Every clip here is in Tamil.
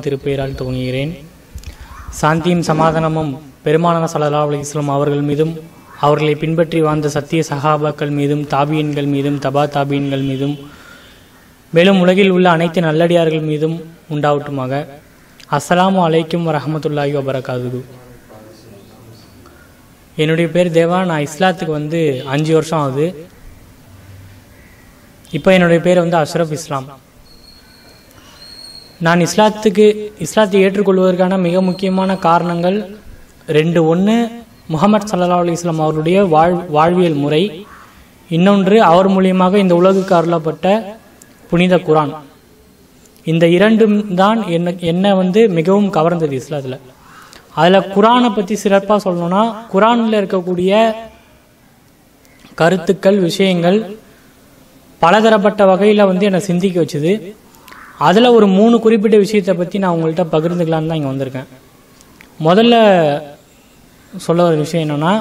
திருப்பெயரால் துவங்குகிறேன் சாந்தியும் சமாதானமும் பெருமானான சல்லல்லாஹு அலைஹி வஸல்லம் அவர்கள் மீதும் அவர்களை பின்பற்றி வாழ்ந்த சத்திய சஹாபாக்கள் மீதும் தாபியன்கள் மீதும் தபா தாபியன்கள் மீதும் மேலும் உலகில் உள்ள அனைத்து நல்லடியார்கள் மீதும் உண்டாவட்டுமாக அஸ்ஸலாமு அலைக்கும் வரஹமத்துல்லாஹி வபரகாதுகு என்னுடைய பேர் தேவா நான் இஸ்லாத்துக்கு வந்து அஞ்சு வருஷம் ஆகுது இப்போ என்னுடைய பேர் வந்து அஷ்ரஃப் இஸ்லாம் நான் இஸ்லாத்துக்கு இஸ்லாத்தை ஏற்றுக்கொள்வதற்கான மிக முக்கியமான காரணங்கள் ரெண்டு ஒன்று முகமது சல்லா அலி இஸ்லாம் அவருடைய வாழ் வாழ்வியல் முறை இன்னொன்று அவர் மூலியமாக இந்த உலகுக்கு அருளப்பட்ட புனித குரான் இந்த இரண்டும் தான் என்ன என்ன வந்து மிகவும் கவர்ந்தது இஸ்லாத்தில் அதில் குரானை பற்றி சிறப்பாக சொல்லணும்னா குரானில் இருக்கக்கூடிய கருத்துக்கள் விஷயங்கள் பலதரப்பட்ட வகையில் வந்து என்னை சிந்திக்க வச்சுது அதில் ஒரு மூணு குறிப்பிட்ட விஷயத்தை பற்றி நான் உங்கள்கிட்ட பகிர்ந்துக்கலான்னு தான் இங்கே வந்திருக்கேன் முதல்ல சொல்ல ஒரு விஷயம் என்னன்னா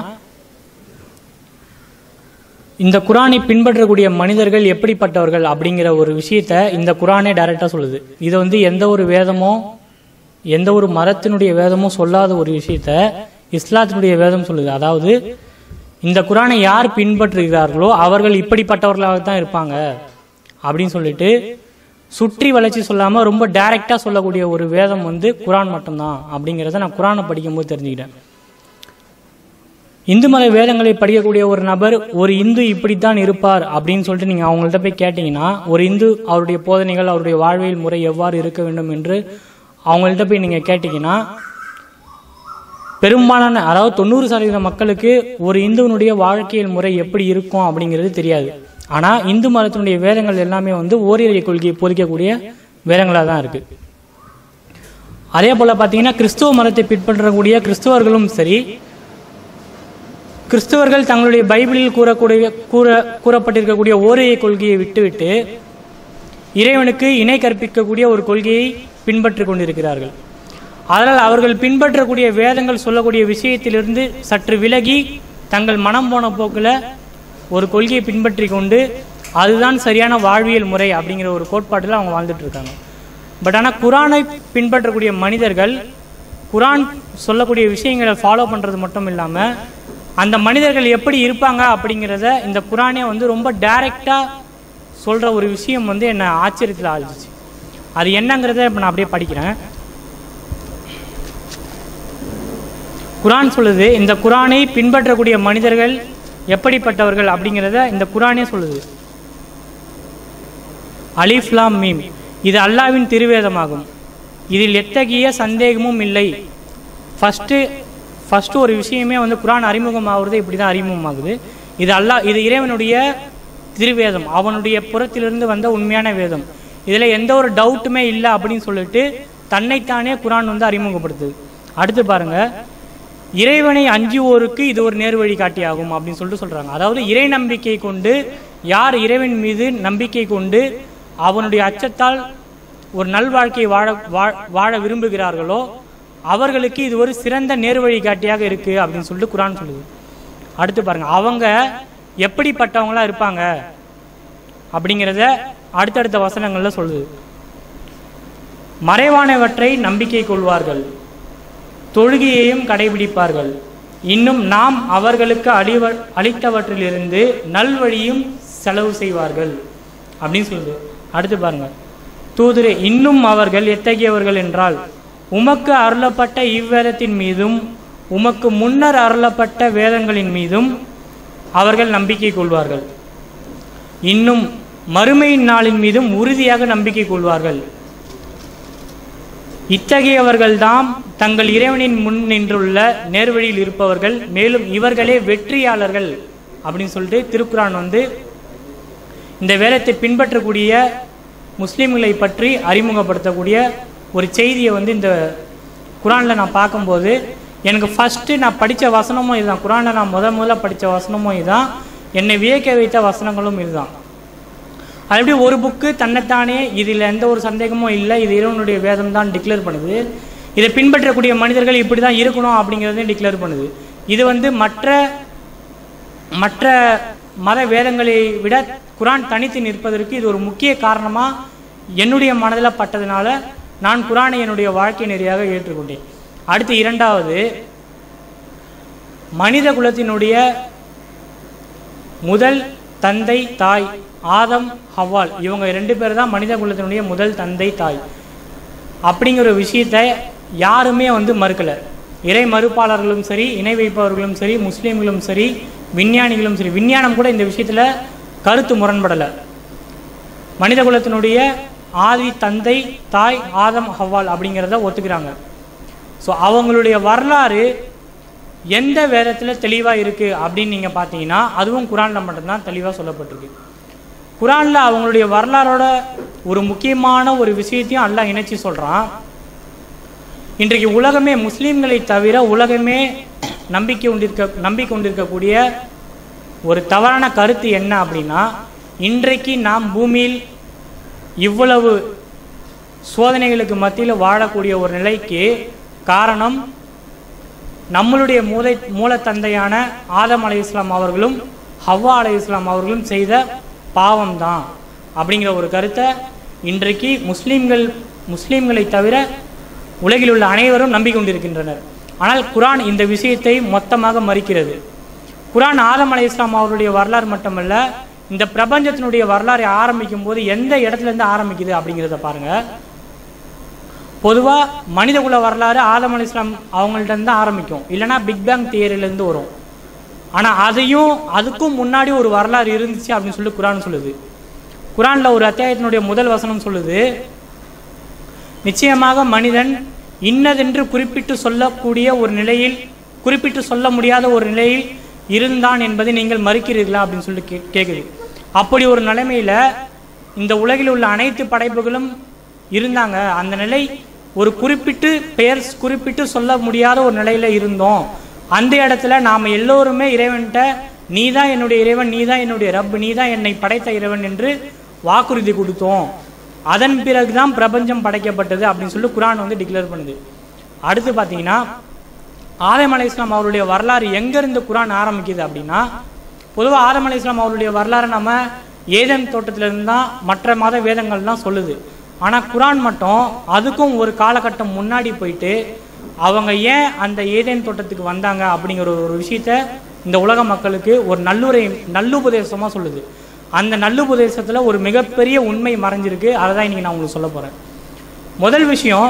இந்த குரானை பின்பற்றக்கூடிய மனிதர்கள் எப்படிப்பட்டவர்கள் அப்படிங்கிற ஒரு விஷயத்த இந்த குரானே டைரக்டாக சொல்லுது இதை வந்து எந்த ஒரு வேதமோ எந்த ஒரு மரத்தினுடைய வேதமோ சொல்லாத ஒரு விஷயத்த இஸ்லாத்தினுடைய வேதம் சொல்லுது அதாவது இந்த குரானை யார் பின்பற்றுகிறார்களோ அவர்கள் இப்படிப்பட்டவர்களாக தான் இருப்பாங்க அப்படின்னு சொல்லிட்டு சுற்றி வளைச்சி சொல்லாமல் ரொம்ப டைரக்டாக சொல்லக்கூடிய ஒரு வேதம் வந்து குரான் மட்டும்தான் அப்படிங்கிறத நான் குரானை படிக்கும்போது தெரிஞ்சுக்கிட்டேன் இந்து மத வேதங்களை படிக்கக்கூடிய ஒரு நபர் ஒரு இந்து இப்படித்தான் இருப்பார் அப்படின்னு சொல்லிட்டு நீங்கள் அவங்கள்ட்ட போய் கேட்டிங்கன்னா ஒரு இந்து அவருடைய போதனைகள் அவருடைய வாழ்வியல் முறை எவ்வாறு இருக்க வேண்டும் என்று அவங்கள்ட்ட போய் நீங்கள் கேட்டிங்கன்னா பெரும்பாலான அதாவது தொண்ணூறு சதவீத மக்களுக்கு ஒரு இந்துவனுடைய வாழ்க்கையல் முறை எப்படி இருக்கும் அப்படிங்கிறது தெரியாது ஆனால் இந்து மதத்தினுடைய வேதங்கள் எல்லாமே வந்து ஓரிரை கொள்கையை போதிக்கக்கூடிய வேதங்களாக தான் இருக்கு அதே போல் பார்த்தீங்கன்னா கிறிஸ்துவ மதத்தை பின்பற்றக்கூடிய கிறிஸ்துவர்களும் சரி கிறிஸ்தவர்கள் தங்களுடைய பைபிளில் கூறக்கூடிய கூற கூறப்பட்டிருக்கக்கூடிய ஓரிரை கொள்கையை விட்டுவிட்டு இறைவனுக்கு இணை கற்பிக்கக்கூடிய ஒரு கொள்கையை பின்பற்றி கொண்டிருக்கிறார்கள் அதனால் அவர்கள் பின்பற்றக்கூடிய வேதங்கள் சொல்லக்கூடிய விஷயத்திலிருந்து சற்று விலகி தங்கள் மனம் போன போக்கில் ஒரு கொள்கையை பின்பற்றி கொண்டு அதுதான் சரியான வாழ்வியல் முறை அப்படிங்கிற ஒரு கோட்பாட்டில் அவங்க வாழ்ந்துட்டு இருக்காங்க பட் ஆனால் குரானை பின்பற்றக்கூடிய மனிதர்கள் குரான் சொல்லக்கூடிய விஷயங்களை ஃபாலோ பண்ணுறது மட்டும் இல்லாமல் அந்த மனிதர்கள் எப்படி இருப்பாங்க அப்படிங்கிறத இந்த குரானே வந்து ரொம்ப டைரெக்டாக சொல்கிற ஒரு விஷயம் வந்து என்னை ஆச்சரியத்தில் ஆழ்ந்துச்சு அது என்னங்கிறத இப்போ நான் அப்படியே படிக்கிறேன் குரான் சொல்லுது இந்த குரானை பின்பற்றக்கூடிய மனிதர்கள் எப்படிப்பட்டவர்கள் அப்படிங்கிறத இந்த குரானே சொல்லுது அலிஃப்லாம் மீம் இது அல்லாவின் திருவேதமாகும் இதில் எத்தகைய சந்தேகமும் இல்லை ஃபஸ்ட்டு ஃபஸ்ட்டு ஒரு விஷயமே வந்து குரான் அறிமுகமாகிறது இப்படி தான் அறிமுகமாகுது இது அல்லா இது இறைவனுடைய திருவேதம் அவனுடைய புறத்திலிருந்து வந்த உண்மையான வேதம் இதில் எந்த ஒரு டவுட்டுமே இல்லை அப்படின்னு சொல்லிட்டு தன்னைத்தானே குரான் வந்து அறிமுகப்படுத்துது அடுத்து பாருங்க இறைவனை அஞ்சுவோருக்கு இது ஒரு நேர்வழி காட்டியாகும் அப்படின்னு சொல்லிட்டு சொல்றாங்க அதாவது இறை நம்பிக்கை கொண்டு யார் இறைவன் மீது நம்பிக்கை கொண்டு அவனுடைய அச்சத்தால் ஒரு நல்வாழ்க்கையை வாழ வாழ விரும்புகிறார்களோ அவர்களுக்கு இது ஒரு சிறந்த நேர்வழி காட்டியாக இருக்கு அப்படின்னு சொல்லிட்டு குரான் சொல்லுது அடுத்து பாருங்க அவங்க எப்படிப்பட்டவங்களா இருப்பாங்க அப்படிங்கிறத அடுத்தடுத்த வசனங்கள்ல சொல்லுது மறைவானவற்றை நம்பிக்கை கொள்வார்கள் தொழுகையையும் கடைபிடிப்பார்கள் இன்னும் நாம் அவர்களுக்கு அழிவ அளித்தவற்றிலிருந்து நல்வழியும் செலவு செய்வார்கள் அப்படின்னு சொல்லுது அடுத்து பாருங்க தூதுரே இன்னும் அவர்கள் எத்தகையவர்கள் என்றால் உமக்கு அருளப்பட்ட இவ்வேதத்தின் மீதும் உமக்கு முன்னர் அருளப்பட்ட வேதங்களின் மீதும் அவர்கள் நம்பிக்கை கொள்வார்கள் இன்னும் மறுமையின் நாளின் மீதும் உறுதியாக நம்பிக்கை கொள்வார்கள் இத்தகையவர்கள்தாம் தங்கள் இறைவனின் முன் நின்றுள்ள நேர்வழியில் இருப்பவர்கள் மேலும் இவர்களே வெற்றியாளர்கள் அப்படின்னு சொல்லிட்டு திருக்குறான் வந்து இந்த வேதத்தை பின்பற்றக்கூடிய முஸ்லீம்களை பற்றி அறிமுகப்படுத்தக்கூடிய ஒரு செய்தியை வந்து இந்த குரானில் நான் பார்க்கும்போது எனக்கு ஃபஸ்ட்டு நான் படித்த வசனமும் இதுதான் குரானில் நான் முத முதல்ல படித்த வசனமும் இதுதான் என்னை வியக்க வைத்த வசனங்களும் இதுதான் அது எப்படி ஒரு புக்கு தன்னைத்தானே இதில் எந்த ஒரு சந்தேகமும் இல்லை இது இறைவனுடைய வேதம் தான் டிக்ளேர் பண்ணுது இதை பின்பற்றக்கூடிய மனிதர்கள் இப்படி தான் இருக்கணும் அப்படிங்கிறதையும் டிக்ளேர் பண்ணுது இது வந்து மற்ற மற்ற மத வேதங்களை விட குரான் தனித்து நிற்பதற்கு இது ஒரு முக்கிய காரணமாக என்னுடைய மனதில் பட்டதுனால நான் குரானை என்னுடைய வாழ்க்கை நெறியாக ஏற்றுக்கொண்டேன் அடுத்து இரண்டாவது மனித குலத்தினுடைய முதல் தந்தை தாய் ஆதம் ஹவ்வால் இவங்க ரெண்டு பேர் தான் மனித குலத்தினுடைய முதல் தந்தை தாய் அப்படிங்கிற ஒரு விஷயத்தை யாருமே வந்து மறுக்கலை இறை மறுப்பாளர்களும் சரி இணை வைப்பவர்களும் சரி முஸ்லீம்களும் சரி விஞ்ஞானிகளும் சரி விஞ்ஞானம் கூட இந்த விஷயத்தில் கருத்து முரண்படலை மனித குலத்தினுடைய ஆதி தந்தை தாய் ஆதம் ஹவ்வால் அப்படிங்கிறத ஒத்துக்கிறாங்க ஸோ அவங்களுடைய வரலாறு எந்த வேதத்தில் தெளிவாக இருக்குது அப்படின்னு நீங்கள் பார்த்தீங்கன்னா அதுவும் குரானில் மட்டும்தான் தெளிவாக சொல்லப்பட்டிருக்கு குரானில் அவங்களுடைய வரலாறோட ஒரு முக்கியமான ஒரு விஷயத்தையும் அல்லாஹ் இணைச்சி சொல்கிறான் இன்றைக்கு உலகமே முஸ்லீம்களை தவிர உலகமே நம்பிக்கை கொண்டிருக்க நம்பிக்கை கொண்டிருக்கக்கூடிய ஒரு தவறான கருத்து என்ன அப்படின்னா இன்றைக்கு நாம் பூமியில் இவ்வளவு சோதனைகளுக்கு மத்தியில் வாழக்கூடிய ஒரு நிலைக்கு காரணம் நம்மளுடைய மூளை மூலத்தந்தையான ஆதம் அலை இஸ்லாம் அவர்களும் ஹவ்வா அலை இஸ்லாம் அவர்களும் செய்த பாவம்தான் அப்படிங்கிற ஒரு கருத்தை இன்றைக்கு முஸ்லீம்கள் முஸ்லீம்களை தவிர உலகில் உள்ள அனைவரும் நம்பிக்கொண்டிருக்கின்றனர் ஆனால் குரான் இந்த விஷயத்தை மொத்தமாக மறுக்கிறது குரான் ஆதம் அலை இஸ்லாம் அவருடைய வரலாறு மட்டுமல்ல இந்த பிரபஞ்சத்தினுடைய வரலாறை ஆரம்பிக்கும் போது எந்த இடத்துல இருந்து ஆரம்பிக்குது அப்படிங்கிறத பாருங்க பொதுவாக மனிதகுல வரலாறு ஆதம் அலி இஸ்லாம் அவங்கள்ட்ட இருந்து தான் ஆரம்பிக்கும் இல்லைனா பிக் பேங் தியரியிலேருந்து வரும் ஆனால் அதையும் அதுக்கும் முன்னாடி ஒரு வரலாறு இருந்துச்சு அப்படின்னு சொல்லி குரான் சொல்லுது குரானில் ஒரு அத்தியாயத்தினுடைய முதல் வசனம் சொல்லுது நிச்சயமாக மனிதன் இன்னதென்று குறிப்பிட்டு சொல்லக்கூடிய ஒரு நிலையில் குறிப்பிட்டு சொல்ல முடியாத ஒரு நிலையில் இருந்தான் என்பதை நீங்கள் மறுக்கிறீர்களா அப்படின்னு சொல்லி கே கேட்குது அப்படி ஒரு நிலைமையில் இந்த உலகில் உள்ள அனைத்து படைப்புகளும் இருந்தாங்க அந்த நிலை ஒரு குறிப்பிட்டு பெயர் குறிப்பிட்டு சொல்ல முடியாத ஒரு நிலையில இருந்தோம் அந்த இடத்துல நாம் எல்லோருமே இறைவன்கிட்ட நீ தான் என்னுடைய இறைவன் நீ தான் என்னுடைய ரப் நீ தான் என்னை படைத்த இறைவன் என்று வாக்குறுதி கொடுத்தோம் அதன் பிறகுதான் பிரபஞ்சம் படைக்கப்பட்டது அப்படின்னு சொல்லி குரான் வந்து டிக்ளேர் பண்ணுது அடுத்து பார்த்தீங்கன்னா ஆதம் அலை இஸ்லாம் அவருடைய வரலாறு எங்கேருந்து குரான் ஆரம்பிக்குது அப்படின்னா பொதுவாக ஆதம் அலை இஸ்லாம் அவருடைய வரலாறை நம்ம ஏதன் தோட்டத்திலிருந்து தான் மற்ற மத வேதங்கள்லாம் சொல்லுது ஆனால் குரான் மட்டும் அதுக்கும் ஒரு காலகட்டம் முன்னாடி போயிட்டு அவங்க ஏன் அந்த ஏதேன் தோட்டத்துக்கு வந்தாங்க அப்படிங்கிற ஒரு விஷயத்த இந்த உலக மக்களுக்கு ஒரு நல்லுரை நல்லுபதேசமாக சொல்லுது அந்த நல்லுபதேசத்தில் ஒரு மிகப்பெரிய உண்மை மறைஞ்சிருக்கு அதை தான் இன்றைக்கி நான் உங்களுக்கு சொல்ல போகிறேன் முதல் விஷயம்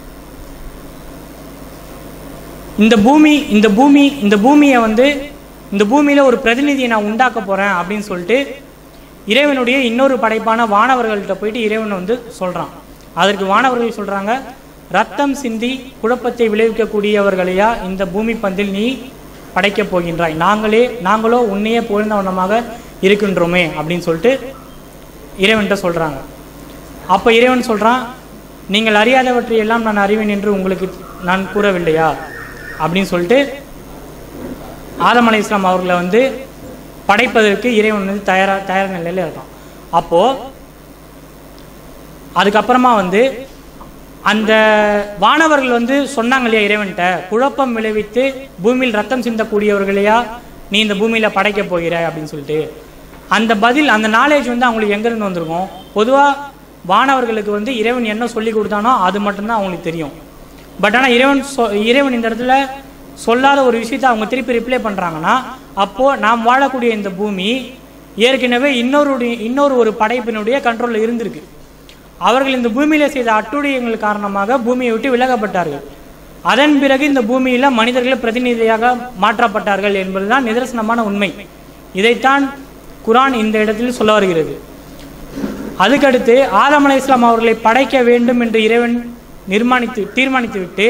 இந்த பூமி இந்த பூமி இந்த பூமியை வந்து இந்த பூமியில் ஒரு பிரதிநிதியை நான் உண்டாக்க போகிறேன் அப்படின்னு சொல்லிட்டு இறைவனுடைய இன்னொரு படைப்பான வானவர்கள்ட்ட போயிட்டு இறைவன் வந்து சொல்கிறான் அதற்கு வானவர்கள் சொல்கிறாங்க ரத்தம் சிந்தி குழப்பத்தை விளைவிக்கக்கூடியவர்களையா இந்த பூமி பந்தில் நீ படைக்கப் போகின்றாய் நாங்களே நாங்களோ உன்னையே புகழ்ந்தவனமாக இருக்கின்றோமே அப்படின்னு சொல்லிட்டு இறைவன்கிட்ட சொல்கிறாங்க அப்போ இறைவன் சொல்கிறான் நீங்கள் அறியாதவற்றையெல்லாம் நான் அறிவேன் என்று உங்களுக்கு நான் கூறவில்லையா அப்படின்னு சொல்லிட்டு ஆதம் அலை இஸ்லாம் அவர்களை வந்து படைப்பதற்கு இறைவன் வந்து தயாரா தயார் நிலையில் இருக்கான் அப்போது அதுக்கப்புறமா வந்து அந்த வானவர்கள் வந்து சொன்னாங்க இல்லையா இறைவன்கிட்ட குழப்பம் விளைவித்து பூமியில் ரத்தம் சிந்தக்கூடியவர்களையா நீ இந்த பூமியில் படைக்க போகிற அப்படின்னு சொல்லிட்டு அந்த பதில் அந்த நாலேஜ் வந்து அவங்களுக்கு எங்கேருந்து வந்திருக்கும் பொதுவாக வானவர்களுக்கு வந்து இறைவன் என்ன சொல்லி கொடுத்தானோ அது மட்டும்தான் அவங்களுக்கு தெரியும் பட் ஆனால் இறைவன் சொ இறைவன் இந்த இடத்துல சொல்லாத ஒரு விஷயத்தை அவங்க திருப்பி ரிப்ளை பண்ணுறாங்கன்னா அப்போது நாம் வாழக்கூடிய இந்த பூமி ஏற்கனவே இன்னொருடைய இன்னொரு ஒரு படைப்பினுடைய கண்ட்ரோலில் இருந்திருக்கு அவர்கள் இந்த பூமியில் செய்த அட்டுழியங்கள் காரணமாக பூமியை விட்டு விலகப்பட்டார்கள் அதன் பிறகு இந்த பூமியில் மனிதர்கள் பிரதிநிதியாக மாற்றப்பட்டார்கள் என்பதுதான் நிதர்சனமான உண்மை இதைத்தான் குரான் இந்த இடத்தில் சொல்ல வருகிறது அதுக்கடுத்து ஆதம் அலை இஸ்லாம் அவர்களை படைக்க வேண்டும் என்று இறைவன் நிர்மாணித்து தீர்மானித்து விட்டு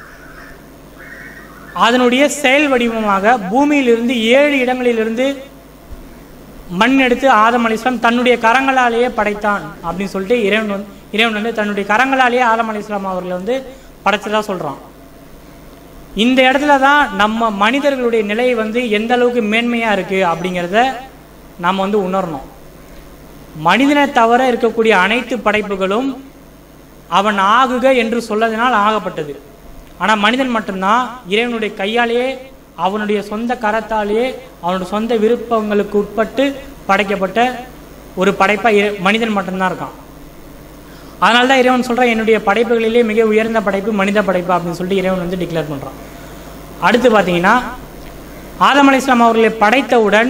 அதனுடைய செயல் வடிவமாக பூமியிலிருந்து ஏழு இடங்களிலிருந்து மண் எடுத்து ஆதம் அலி இஸ்லாம் தன்னுடைய கரங்களாலேயே படைத்தான் அப்படின்னு சொல்லிட்டு இறைவன் வந்து இறைவன் வந்து தன்னுடைய கரங்களாலேயே ஆதம் அலி இஸ்லாம் அவர்களை வந்து படைச்சதா சொல்கிறான் இந்த இடத்துல தான் நம்ம மனிதர்களுடைய நிலை வந்து எந்த அளவுக்கு மேன்மையாக இருக்குது அப்படிங்கிறத நாம் வந்து உணரணும் மனிதனை தவிர இருக்கக்கூடிய அனைத்து படைப்புகளும் அவன் ஆகுக என்று சொல்லதினால் ஆகப்பட்டது ஆனால் மனிதன் மட்டும்தான் இறைவனுடைய கையாலேயே அவனுடைய சொந்த கரத்தாலேயே அவனுடைய சொந்த விருப்பங்களுக்கு உட்பட்டு படைக்கப்பட்ட ஒரு படைப்பாக இறை மனிதன் மட்டும்தான் இருக்கான் அதனால தான் இறைவன் சொல்கிறான் என்னுடைய படைப்புகளிலே மிக உயர்ந்த படைப்பு மனித படைப்பு அப்படின்னு சொல்லிட்டு இறைவன் வந்து டிக்ளேர் பண்ணுறான் அடுத்து பார்த்தீங்கன்னா ஆதம் அலை இஸ்லாம் அவர்களை படைத்தவுடன்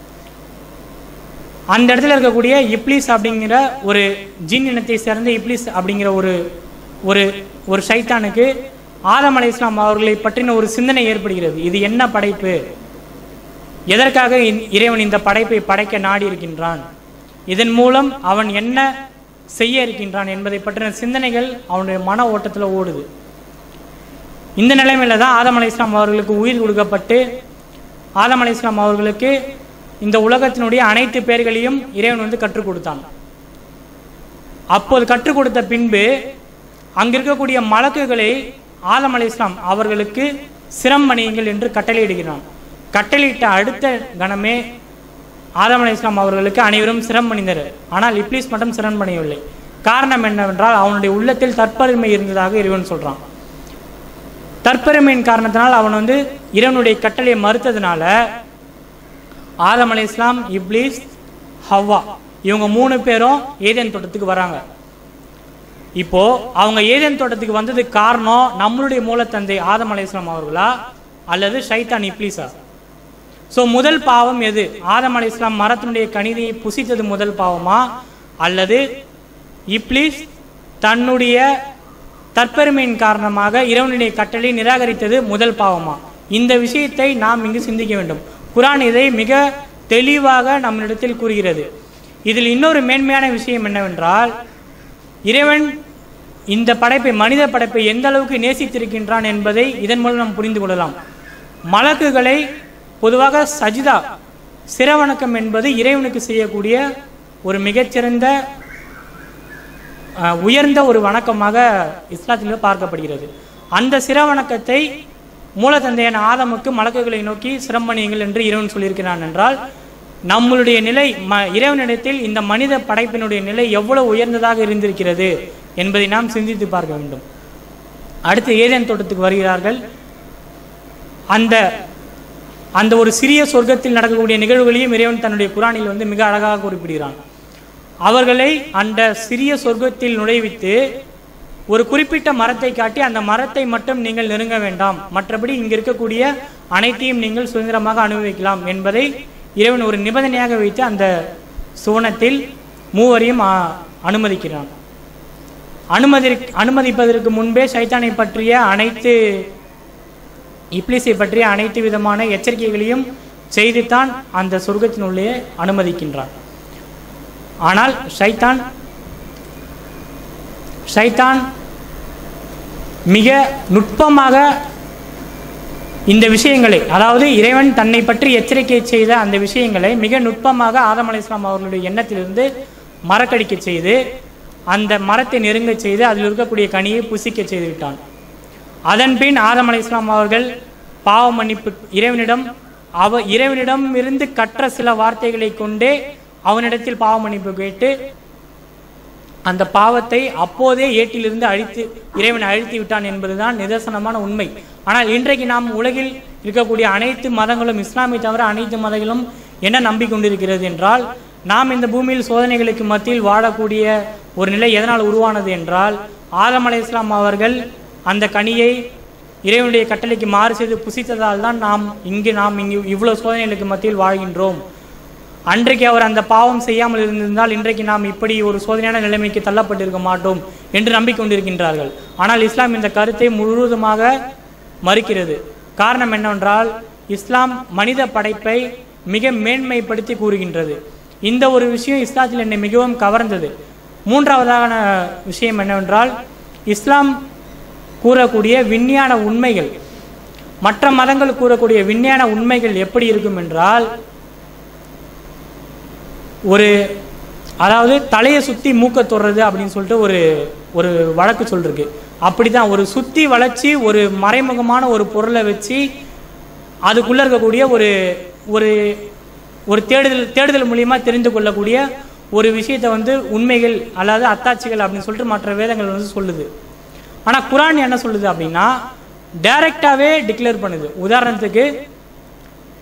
அந்த இடத்துல இருக்கக்கூடிய இப்ளீஸ் அப்படிங்கிற ஒரு ஜின் இனத்தை சேர்ந்த இப்ளீஸ் அப்படிங்கிற ஒரு ஒரு ஒரு சைத்தானுக்கு ஆதம் அலை இஸ்லாம் அவர்களை பற்றின ஒரு சிந்தனை ஏற்படுகிறது இது என்ன படைப்பு எதற்காக இந்- இறைவன் இந்த படைப்பை படைக்க நாடி இருக்கின்றான் இதன் மூலம் அவன் என்ன செய்ய இருக்கின்றான் என்பதை பற்றின சிந்தனைகள் அவனுடைய மன ஓட்டத்தில் ஓடுது இந்த நிலைமையில தான் ஆதம் அலை இஸ்லாம் அவர்களுக்கு உயிர் கொடுக்கப்பட்டு ஆதம் அலை இஸ்லாம் அவர்களுக்கு இந்த உலகத்தினுடைய அனைத்து பெயர்களையும் இறைவன் வந்து கற்றுக் கொடுத்தான் அப்போது கற்றுக் கொடுத்த பின்பு அங்க இருக்கக்கூடிய மலக்குகளை ஆதம் அலை இஸ்லாம் அவர்களுக்கு சிரமணியுங்கள் என்று கட்டளையிடுகிறான் கட்டளையிட்ட அடுத்த கணமே ஆதம் அலை இஸ்லாம் அவர்களுக்கு அனைவரும் சிரமணிந்தனர் ஆனால் இப்ளீஸ் மட்டும் சிரமணியவில்லை காரணம் என்னவென்றால் அவனுடைய உள்ளத்தில் தற்பெருமை இருந்ததாக இறைவன் சொல்றான் தற்பெருமையின் காரணத்தினால் அவன் வந்து இறைவனுடைய கட்டளையை மறுத்ததுனால ஆதம் அலை இஸ்லாம் இப்ளீஸ் ஹவ்வா இவங்க மூணு பேரும் ஏதேன் தோட்டத்துக்கு வராங்க இப்போ அவங்க ஏதேன் தோட்டத்துக்கு வந்ததுக்கு காரணம் நம்மளுடைய மூலத்தந்தை ஆதம் அலை இஸ்லாம் அவர்களா அல்லது ஷைத்தான் இப்ளீஸா ஸோ முதல் பாவம் எது ஆதம் அலை இஸ்லாம் மரத்தினுடைய கணிதியை புசித்தது முதல் பாவமா அல்லது இப்ளீஸ் தன்னுடைய தற்பெருமையின் காரணமாக இறைவனுடைய கட்டளை நிராகரித்தது முதல் பாவமா இந்த விஷயத்தை நாம் இங்கு சிந்திக்க வேண்டும் குரான் இதை மிக தெளிவாக நம்மிடத்தில் கூறுகிறது இதில் இன்னொரு மேன்மையான விஷயம் என்னவென்றால் இறைவன் இந்த படைப்பை மனித படைப்பை எந்த அளவுக்கு நேசித்திருக்கின்றான் என்பதை இதன் மூலம் நாம் புரிந்து கொள்ளலாம் மலக்குகளை பொதுவாக சஜிதா சிரவணக்கம் என்பது இறைவனுக்கு செய்யக்கூடிய ஒரு மிகச்சிறந்த அஹ், உயர்ந்த ஒரு வணக்கமாக இஸ்லாத்தில் பார்க்கப்படுகிறது அந்த சிரவணக்கத்தை மூலத்தந்தையான ஆதமுக்கு மலக்குகளை நோக்கி சிரமணியுங்கள் என்று இறைவன் சொல்லியிருக்கிறான் என்றால் நம்மளுடைய நிலை ம இறைவனிடத்தில் இந்த மனித படைப்பினுடைய நிலை எவ்வளவு உயர்ந்ததாக இருந்திருக்கிறது என்பதை நாம் சிந்தித்து பார்க்க வேண்டும் அடுத்து ஏதேன் தோட்டத்துக்கு வருகிறார்கள் அந்த அந்த ஒரு சிறிய சொர்க்கத்தில் நடக்கக்கூடிய நிகழ்வுகளையும் இறைவன் தன்னுடைய குரானில் வந்து மிக அழகாக குறிப்பிடுகிறான் அவர்களை அந்த சிறிய சொர்க்கத்தில் நுழைவித்து ஒரு குறிப்பிட்ட மரத்தை காட்டி அந்த மரத்தை மட்டும் நீங்கள் நெருங்க வேண்டாம் மற்றபடி இங்க இருக்கக்கூடிய அனைத்தையும் நீங்கள் சுதந்திரமாக அனுபவிக்கலாம் என்பதை இறைவன் ஒரு நிபந்தனையாக வைத்து அந்த சுவனத்தில் மூவரையும் ஆ, அனுமதிக்கிறான் அனுமதி அனுமதிப்பதற்கு முன்பே சைத்தானை பற்றிய அனைத்து இப்ளீஸை பற்றிய அனைத்து விதமான எச்சரிக்கைகளையும் செய்துத்தான் அந்த சொர்க்கத்தினுள்ளே அனுமதிக்கின்றான் ஆனால் ஷைத்தான் ஷைத்தான் மிக நுட்பமாக இந்த விஷயங்களை அதாவது இறைவன் தன்னை பற்றி எச்சரிக்கை செய்த அந்த விஷயங்களை மிக நுட்பமாக ஆதம் அலை இஸ்லாம் அவர்களுடைய எண்ணத்திலிருந்து மறக்கடிக்க செய்து அந்த மரத்தை நெருங்கச் செய்து அதில் இருக்கக்கூடிய கனியை புசிக்க செய்து விட்டான் அதன் பின் ஆதம் அலை இஸ்லாம் அவர்கள் பாவ மன்னிப்பு இறைவனிடம் அவ இறைவனிடம் இருந்து கற்ற சில வார்த்தைகளை கொண்டே அவனிடத்தில் பாவ மன்னிப்பு கேட்டு அந்த பாவத்தை அப்போதே ஏட்டிலிருந்து அழித்து இறைவன் அழித்து விட்டான் என்பதுதான் நிதர்சனமான உண்மை ஆனால் இன்றைக்கு நாம் உலகில் இருக்கக்கூடிய அனைத்து மதங்களும் இஸ்லாமை தவிர அனைத்து மதங்களும் என்ன நம்பிக்கொண்டிருக்கிறது என்றால் நாம் இந்த பூமியில் சோதனைகளுக்கு மத்தியில் வாழக்கூடிய ஒரு நிலை எதனால் உருவானது என்றால் ஆதம் அலை இஸ்லாம் அவர்கள் அந்த கனியை இறைவனுடைய கட்டளைக்கு மாறு செய்து புசித்ததால் தான் நாம் இங்கு நாம் இங்கு இவ்வளவு சோதனைகளுக்கு மத்தியில் வாழ்கின்றோம் அன்றைக்கு அவர் அந்த பாவம் செய்யாமல் இருந்திருந்தால் இன்றைக்கு நாம் இப்படி ஒரு சோதனையான நிலைமைக்கு தள்ளப்பட்டிருக்க மாட்டோம் என்று நம்பிக்கொண்டிருக்கின்றார்கள் ஆனால் இஸ்லாம் இந்த கருத்தை முழுவதுமாக மறுக்கிறது காரணம் என்னவென்றால் இஸ்லாம் மனித படைப்பை மிக மேன்மைப்படுத்தி கூறுகின்றது இந்த ஒரு விஷயம் இஸ்லாத்தில் என்னை மிகவும் கவர்ந்தது மூன்றாவதான விஷயம் என்னவென்றால் இஸ்லாம் கூறக்கூடிய விஞ்ஞான உண்மைகள் மற்ற மதங்கள் கூறக்கூடிய விஞ்ஞான உண்மைகள் எப்படி இருக்கும் என்றால் ஒரு அதாவது தலையை சுற்றி மூக்க தொடுறது அப்படின்னு சொல்லிட்டு ஒரு ஒரு வழக்கு சொல்லிருக்கு அப்படிதான் ஒரு சுற்றி வளைச்சி ஒரு மறைமுகமான ஒரு பொருளை வச்சு அதுக்குள்ளே இருக்கக்கூடிய ஒரு ஒரு ஒரு தேடுதல் தேடுதல் மூலியமா தெரிந்து கொள்ளக்கூடிய ஒரு விஷயத்தை வந்து உண்மைகள் அல்லாது அத்தாட்சிகள் அப்படின்னு சொல்லிட்டு மற்ற வேதங்கள் வந்து சொல்லுது ஆனால் குரான் என்ன சொல்லுது அப்படின்னா டைரக்டாகவே டிக்ளேர் பண்ணுது உதாரணத்துக்கு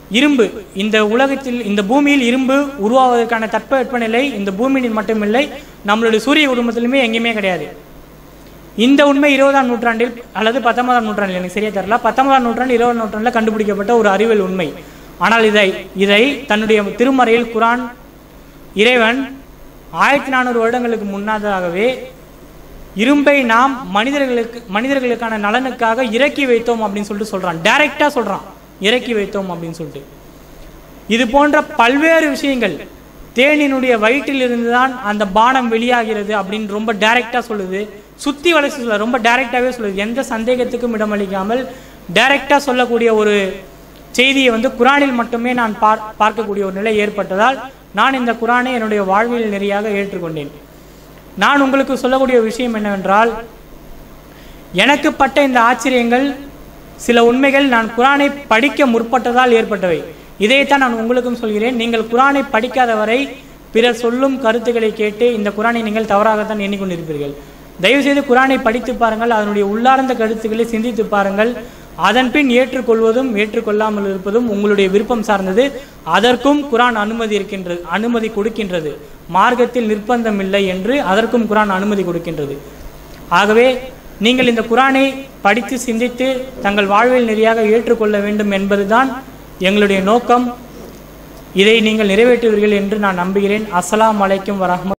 இரும்பு இந்த உலகத்தில் இந்த பூமியில் இரும்பு உருவாவதற்கான தட்பவெப்பநிலை இந்த பூமியில் மட்டுமில்லை நம்மளுடைய சூரிய குடும்பத்திலுமே எங்கேயுமே கிடையாது இந்த உண்மை இருபதாம் நூற்றாண்டில் அல்லது பத்தொன்பதாம் நூற்றாண்டில் எனக்கு சரியா தெரியல பத்தொன்பதாம் நூற்றாண்டு இருபதாம் நூற்றாண்டில் கண்டுபிடிக்கப்பட்ட ஒரு அறிவியல் உண்மை ஆனால் இதை இதை தன்னுடைய திருமறையில் குரான் இறைவன் ஆயிரத்தி நானூறு வருடங்களுக்கு முன்னதாகவே இரும்பை நாம் மனிதர்களுக்கு மனிதர்களுக்கான நலனுக்காக இறக்கி வைத்தோம் அப்படின்னு சொல்லிட்டு சொல்றான் டைரக்டா சொல்றான் இறக்கி வைத்தோம் அப்படின்னு சொல்லிட்டு இது போன்ற பல்வேறு விஷயங்கள் தேனினுடைய வயிற்றிலிருந்து தான் அந்த பானம் வெளியாகிறது அப்படின்னு ரொம்ப டைரக்டா சொல்லுது சுத்தி வளைச்சு சொல்ல ரொம்ப டைரக்டாவே சொல்லுது எந்த சந்தேகத்துக்கும் இடமளிக்காமல் டைரக்டா சொல்லக்கூடிய ஒரு செய்தியை வந்து குரானில் மட்டுமே நான் பார் பார்க்கக்கூடிய ஒரு நிலை ஏற்பட்டதால் நான் இந்த குரானை என்னுடைய வாழ்வியல் நெறியாக ஏற்றுக்கொண்டேன் நான் உங்களுக்கு சொல்லக்கூடிய விஷயம் என்னவென்றால் எனக்கு பட்ட இந்த ஆச்சரியங்கள் சில உண்மைகள் நான் குரானை படிக்க முற்பட்டதால் ஏற்பட்டவை இதைத்தான் நான் உங்களுக்கும் சொல்கிறேன் நீங்கள் குரானை படிக்காத வரை பிறர் சொல்லும் கருத்துக்களை கேட்டு இந்த குரானை நீங்கள் தவறாகத்தான் எண்ணிக்கொண்டிருப்பீர்கள் தயவுசெய்து குரானை படித்து பாருங்கள் அதனுடைய உள்ளார்ந்த கருத்துக்களை சிந்தித்து பாருங்கள் அதன் பின் ஏற்றுக்கொள்வதும் ஏற்றுக்கொள்ளாமல் இருப்பதும் உங்களுடைய விருப்பம் சார்ந்தது அதற்கும் குரான் அனுமதி இருக்கின்றது அனுமதி கொடுக்கின்றது மார்க்கத்தில் நிர்பந்தம் இல்லை என்று அதற்கும் குரான் அனுமதி கொடுக்கின்றது ஆகவே நீங்கள் இந்த குரானை படித்து சிந்தித்து தங்கள் வாழ்வில் நெறியாக ஏற்றுக்கொள்ள வேண்டும் என்பதுதான் எங்களுடைய நோக்கம் இதை நீங்கள் நிறைவேற்றுவீர்கள் என்று நான் நம்புகிறேன் அஸ்ஸலாமு அலைக்கும் வரஹ்மத்